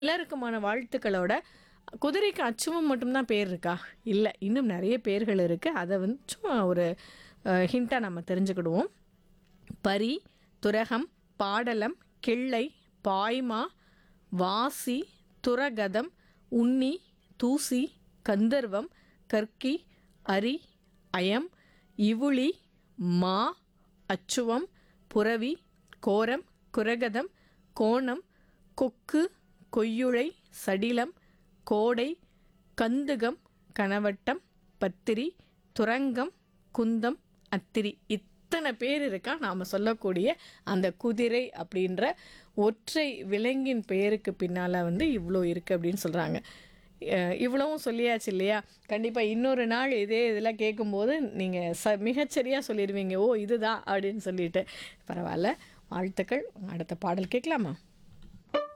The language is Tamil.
எல்லாருக்குமான வாழ்த்துக்களோட குதிரைக்கு அச்சுவம் மட்டும்தான் பேர் இருக்கா இல்லை இன்னும் நிறைய பேர்கள் இருக்குது அதை வந்து சும்மா ஒரு ஹிண்ட்டாக நம்ம தெரிஞ்சுக்கிடுவோம் பரி துரகம் பாடலம் கிள்ளை பாய்மா வாசி துரகதம் உண்ணி தூசி கந்தர்வம் கற்கி அரி அயம் இவுளி மா அச்சுவம் புரவி கோரம் குரகதம் கோணம் கொக்கு கொய்யுளை சடிலம் கோடை கந்துகம் கனவட்டம் பத்திரி துரங்கம் குந்தம் அத்திரி இத்தனை பேர் இருக்கா நாம் சொல்லக்கூடிய அந்த குதிரை அப்படின்ற ஒற்றை விலங்கின் பெயருக்கு பின்னால் வந்து இவ்வளோ இருக்குது அப்படின்னு சொல்கிறாங்க இவ்வளவும் சொல்லியாச்சு இல்லையா கண்டிப்பாக இன்னொரு நாள் இதே இதெல்லாம் கேட்கும்போது நீங்கள் ச மிகச்சரியாக சொல்லிடுவீங்க ஓ இதுதான் அப்படின்னு சொல்லிட்டு பரவாயில்ல வாழ்த்துக்கள் அடுத்த பாடல் கேட்கலாமா